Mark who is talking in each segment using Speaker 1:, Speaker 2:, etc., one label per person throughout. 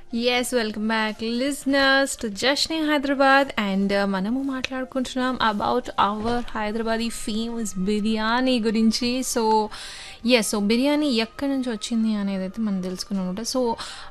Speaker 1: yes welcome back listeners to Jashne Hyderabad and మనము మాట్లాడుకుంటున్నాం about our Hyderabad ఈ ఫేమస్ బిర్యానీ గురించి సో ఎస్ సో బిర్యానీ ఎక్కడి నుంచి వచ్చింది అనేది అయితే మనం తెలుసుకున్నాం అనమాట సో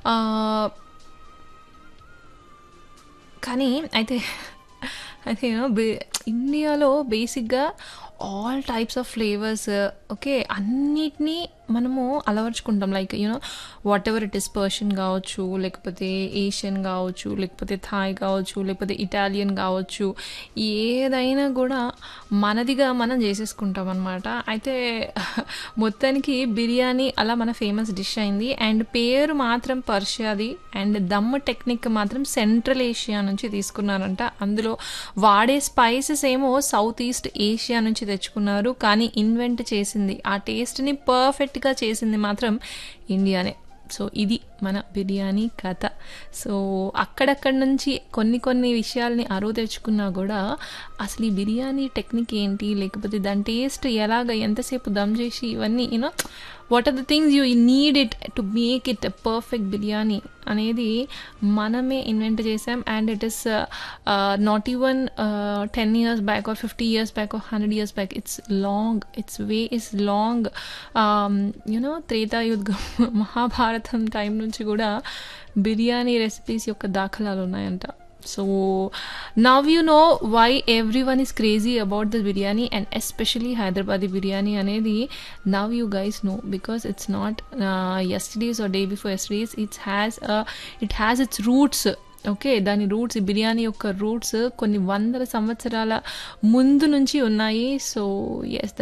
Speaker 1: కానీ అయితే అయితే బి ఇండియాలో బేసిక్గా all types of flavours okay అన్నిటినీ మనము అలవర్చుకుంటాం like you know whatever it is Persian కావచ్చు లేకపోతే ఏషియన్ కావచ్చు లేకపోతే థాయ్ కావచ్చు లేకపోతే ఇటాలియన్ కావచ్చు ఏదైనా కూడా మనదిగా మనం చేసేసుకుంటాం అనమాట అయితే మొత్తానికి బిర్యానీ అలా మన ఫేమస్ డిష్ అయింది అండ్ పేరు మాత్రం పర్షియాది అండ్ దమ్ టెక్నిక్ మాత్రం సెంట్రల్ ఏషియా నుంచి తీసుకున్నారంట అందులో వాడే స్పైసెస్ ఏమో సౌత్ ఈస్ట్ ఏషియా నుంచి తెచ్చుకున్నారు కానీ ఇన్వెంట్ చేసింది ఆ టేస్ట్ని పర్ఫెక్ట్గా చేసింది మాత్రం ఇండియానే సో ఇది మన బిర్యానీ కథ సో అక్కడక్కడ నుంచి కొన్ని కొన్ని విషయాల్ని అరువు తెచ్చుకున్నా కూడా అసలు ఈ బిర్యానీ టెక్నిక్ ఏంటి లేకపోతే దాని టేస్ట్ ఎలాగ ఎంతసేపు దమ్ చేసి ఇవన్నీ you know what are the things you need it to make it perfect biryani అనేది మనమే ఇన్వెంట్ చేసాం and it is not even ten years back or fifty years back or hundred years back it's long it's way is long you know త్రేతాయుద్ధం Mahabharatam time నుంచి కూడా biryani recipes యొక్క దాఖలాలు ఉన్నాయంట so now you know why everyone is crazy about the biryani and especially Hyderabadi biryani అనేది now you guys know because it's not yesterday's or day before yesterday's it's has it has its roots okay దాని roots biryani యొక్క roots కొన్ని వందల సంవత్సరాల ముందు నుంచి ఉన్నాయి so yes